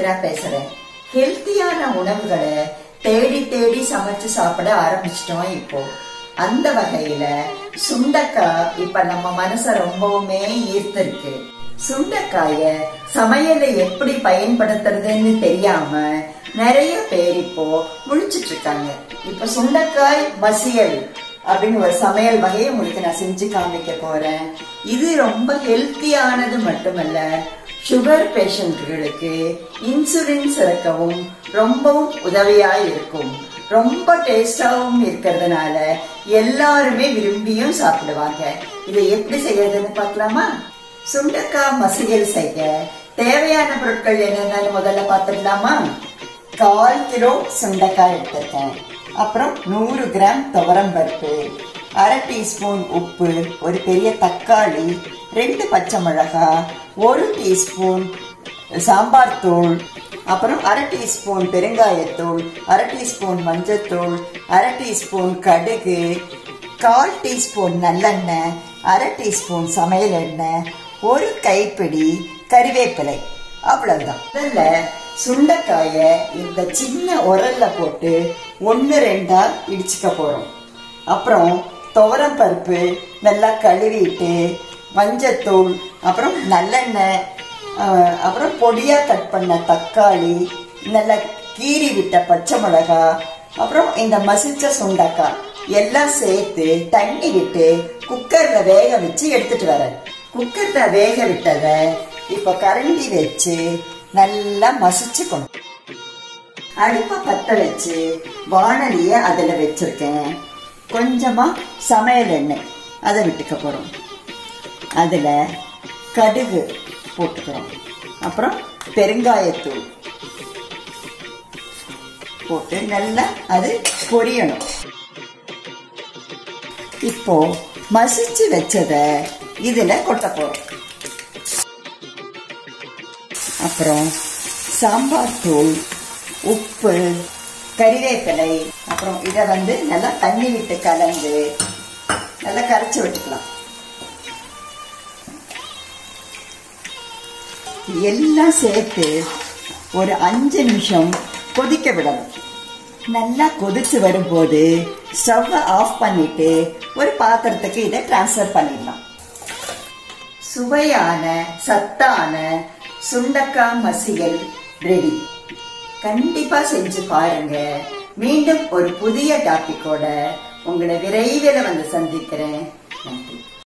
சித்ரா பேசுறேன் ஹெல்த்தியான உணவுகளை தேடி தேடி சமைச்சு சாப்பிட ஆரம்பிச்சிட்டோம் இப்போ அந்த வகையில சுண்டக்காய் இப்ப நம்ம மனச ரொம்பவுமே ஈர்த்திருக்கு சுண்டைக்காய சமையலை எப்படி பயன்படுத்துறதுன்னு தெரியாம நிறைய பேர் இப்போ முழிச்சிட்டு இருக்காங்க இப்ப சுண்டைக்காய் மசியல் அப்படின்னு ஒரு சமையல் வகையை உங்களுக்கு நான் செஞ்சு காமிக்க போறேன் இது ரொம்ப ஹெல்த்தியானது மட்டுமல்ல சுகர் பேஷண்ட்களுக்கு இன்சுலின் சுரக்கவும் ரொம்பவும் உதவியா இருக்கும் ரொம்ப டேஸ்டாவும் இருக்கிறதுனால எல்லாருமே விரும்பியும் சாப்பிடுவாங்க இதை எப்படி செய்யறதுன்னு பார்க்கலாமா சுண்டக்காய் மசியல் செய்ய தேவையான பொருட்கள் என்னென்னு முதல்ல பார்த்துடலாமா கால் கிலோ சுண்டைக்காய் எடுத்திருக்கேன் அப்புறம் நூறு கிராம் துவரம் பருப்பு அரை டீஸ்பூன் உப்பு ஒரு பெரிய தக்காளி ரெண்டு பச்சை மிளகாய் ஒரு டீஸ்பூன் சாம்பார் தூள் அப்புறம் அரை டீஸ்பூன் பெருங்காயத்தூள் அரை டீஸ்பூன் மஞ்சத்தூள் அரை டீஸ்பூன் கடுகு கால் டீஸ்பூன் நல்லெண்ணெய் அரை டீஸ்பூன் சமையல் எண்ணெய் ஒரு கைப்பிடி கறிவேப்பிலை அவ்வளவுதான் முதல்ல சுண்டைக்காய இந்த சின்ன உரல்ல போட்டு ஒன்று ரெண்டா இடிச்சுக்க போறோம் அப்புறம் துவரம் பருப்பு நல்லா கழுவிட்டு மஞ்சத்தூள் அப்புறம் நல்லெண்ணெய் அஹ், அப்புறம் பொடியா கட் பண்ண தக்காளி நல்லா கீறி விட்ட பச்சை மிளகாய் அப்புறம் இந்த மசிச்ச சுண்டக்காய் எல்லாம் சேர்த்து தண்ணி விட்டு குக்கர்ல வேக வச்சு எடுத்துட்டு வரேன் குக்கர்ல வேக விட்டதை இப்ப கரண்டி வச்சு நல்லா மசிச்சுக்கணும் அடுப்பை பத்த வச்சு வானலிய அதுல வச்சிருக்கேன் கொஞ்சமா சமையல் எண்ணெய் அதை விட்டுக்க போறோம் அதுல கடுகு போட்டுக்கிறோம் அப்புறம் பெருங்காயத்தூள் போட்டு நல்லா அது பொரியணும் இப்போ மசிச்சு வச்சத இதுல கொட்ட போறோம் அப்புறம் சாம்பார் தூள் உப்பு கறிவேப்பிலை அப்புறம் இதை வந்து நல்லா தண்ணி விட்டு கலந்து நல்லா கரைச்சி விட்டுக்கலாம் எல்லாம் சேர்த்து ஒரு அஞ்சு நிமிஷம் கொதிக்க விடணும் நல்லா கொதிச்சு வரும்போது ஸ்டவ்வை ஆஃப் பண்ணிட்டு ஒரு பாத்திரத்துக்கு இதை டிரான்ஸ்ஃபர் பண்ணிடலாம் சுவையான சத்தான சுண்டக்காய் மசியல் ரெடி கண்டிப்பா செஞ்சு பாருங்க மீண்டும் ஒரு புதிய டாபிக்கோட உங்களை விரைவில் வந்து சந்திக்கிறேன் நன்றி